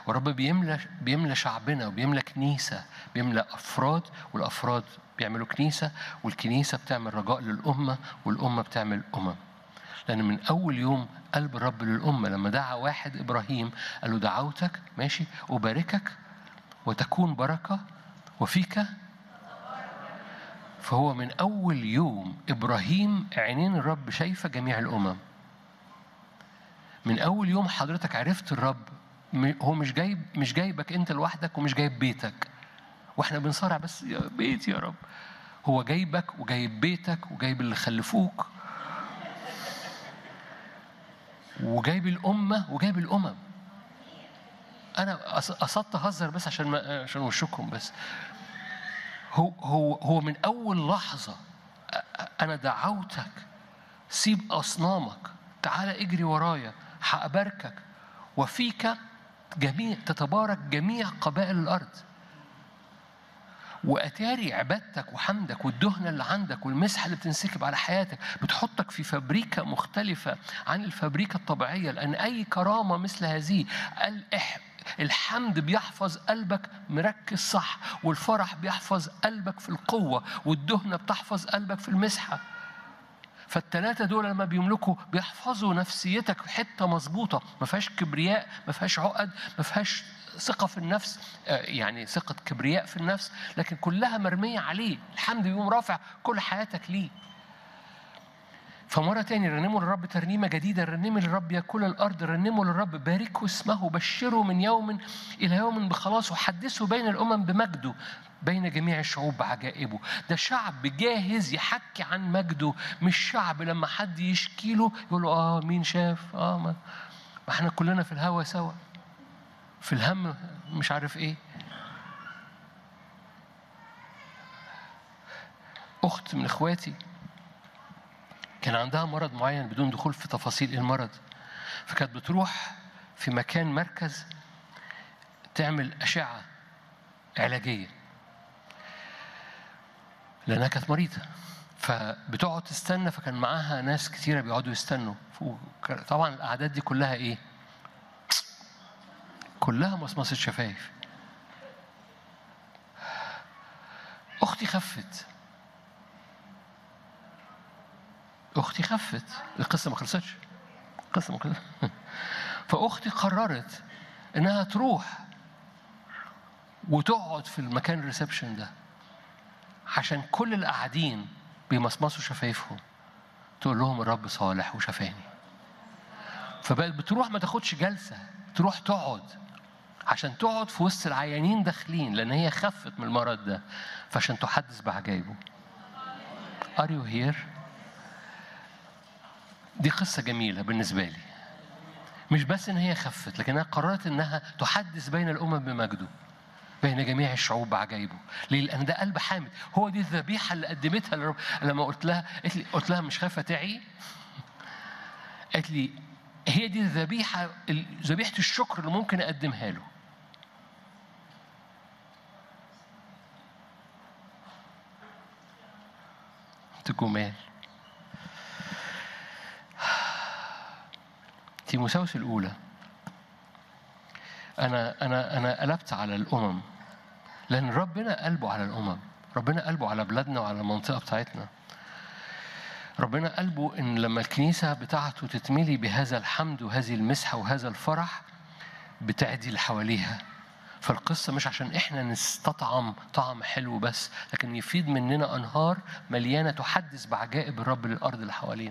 ورب بيملى بيملى شعبنا وبيملى كنيسة بيملى أفراد والأفراد بيعملوا كنيسة والكنيسة بتعمل رجاء للأمة والأمة بتعمل أمم لأن من أول يوم قلب الرب للأمة لما دعا واحد إبراهيم قال له دعوتك ماشي أباركك وتكون بركة وفيك فهو من أول يوم إبراهيم عينين الرب شايفة جميع الأمم من أول يوم حضرتك عرفت الرب م- هو مش جايب مش جايبك أنت لوحدك ومش جايب بيتك واحنا بنصارع بس يا بيت يا رب هو جايبك وجايب بيتك وجايب اللي خلفوك وجايب الأمة وجايب الأمم أنا قص- قصدت أهزر بس عشان ما عشان وشكم بس هو هو هو من أول لحظة أ- أ- أنا دعوتك سيب أصنامك تعال اجري ورايا هأباركك وفيك جميع تتبارك جميع قبائل الأرض واتاري عبادتك وحمدك والدهنه اللي عندك والمسحه اللي بتنسكب على حياتك بتحطك في فابريكا مختلفه عن الفابريكا الطبيعيه لان اي كرامه مثل هذه الإح الحمد بيحفظ قلبك مركز صح والفرح بيحفظ قلبك في القوه والدهنه بتحفظ قلبك في المسحه فالثلاثة دول لما بيملكوا بيحفظوا نفسيتك في حتة مظبوطة ما فيهاش كبرياء ما فيهاش عقد ما فيهاش ثقة في النفس آه، يعني ثقة كبرياء في النفس لكن كلها مرمية عليه الحمد بيقوم رافع كل حياتك ليه فمرة تاني رنموا للرب ترنيمة جديدة رنموا للرب يا كل الأرض رنموا للرب باركوا اسمه بشروا من يوم إلى يوم بخلاصه حدثوا بين الأمم بمجده بين جميع الشعوب بعجائبه ده شعب جاهز يحكي عن مجده مش شعب لما حد يشكي له يقول له اه مين شاف اه ما, ما احنا كلنا في الهوا سوا في الهم مش عارف ايه اخت من اخواتي كان عندها مرض معين بدون دخول في تفاصيل ايه المرض فكانت بتروح في مكان مركز تعمل اشعه علاجيه لانها كانت مريضه فبتقعد تستنى فكان معاها ناس كتيره بيقعدوا يستنوا وك- طبعا الاعداد دي كلها ايه كلها مصمصة شفايف اختي خفت اختي خفت القصه ما خلصتش القصه ما خلصتش فاختي قررت انها تروح وتقعد في المكان الريسبشن ده عشان كل اللي قاعدين بيمصمصوا شفايفهم تقول لهم الرب صالح وشفاني فبقت بتروح ما تاخدش جلسه تروح تقعد عشان تقعد في وسط العيانين داخلين لان هي خفت من المرض ده فعشان تحدث بعجائبه Are you here؟ دي قصة جميلة بالنسبة لي مش بس ان هي خفت لكنها قررت انها تحدث بين الامم بمجده بين جميع الشعوب بعجائبه ليه لان ده قلب حامد هو دي الذبيحه اللي قدمتها للرب لما قلت لها قلت, لي قلت لها مش خايفه تعي قالت لي هي دي الذبيحه ذبيحه الشكر اللي ممكن اقدمها له جمال تيموساوس الأولى أنا أنا أنا قلبت على الأمم لأن ربنا قلبه على الأمم ربنا قلبه على بلادنا وعلى المنطقة بتاعتنا ربنا قلبه إن لما الكنيسة بتاعته تتملي بهذا الحمد وهذه المسحة وهذا الفرح بتعدي اللي حواليها فالقصة مش عشان إحنا نستطعم طعم حلو بس لكن يفيد مننا أنهار مليانة تحدث بعجائب الرب للأرض اللي حوالينا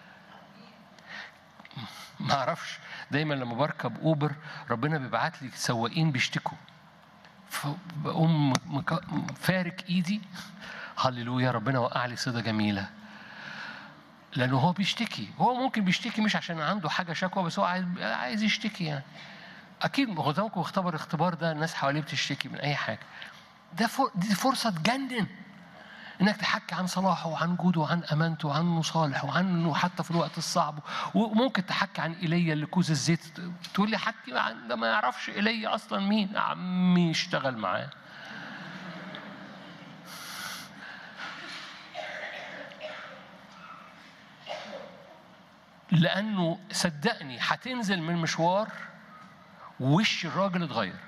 ما اعرفش دايما لما بركب اوبر ربنا بيبعت لي سواقين بيشتكوا فبقوم مك- فارك ايدي هللويا ربنا وقع لي صيده جميله لانه هو بيشتكي هو ممكن بيشتكي مش عشان عنده حاجه شكوى بس هو عايز عايز يشتكي يعني اكيد ما هو ده ممكن اختبر الاختبار ده الناس حواليه بتشتكي من اي حاجه ده فر... دي فرصه تجنن انك تحكي عن صلاحه وعن جوده وعن امانته وعنه صالح وعنه حتى في الوقت الصعب وممكن تحكي عن ايليا اللي كوز الزيت تقول لي حكي عن ده ما يعرفش ايليا اصلا مين يا عمي اشتغل معاه لانه صدقني هتنزل من مشوار ووش الراجل اتغير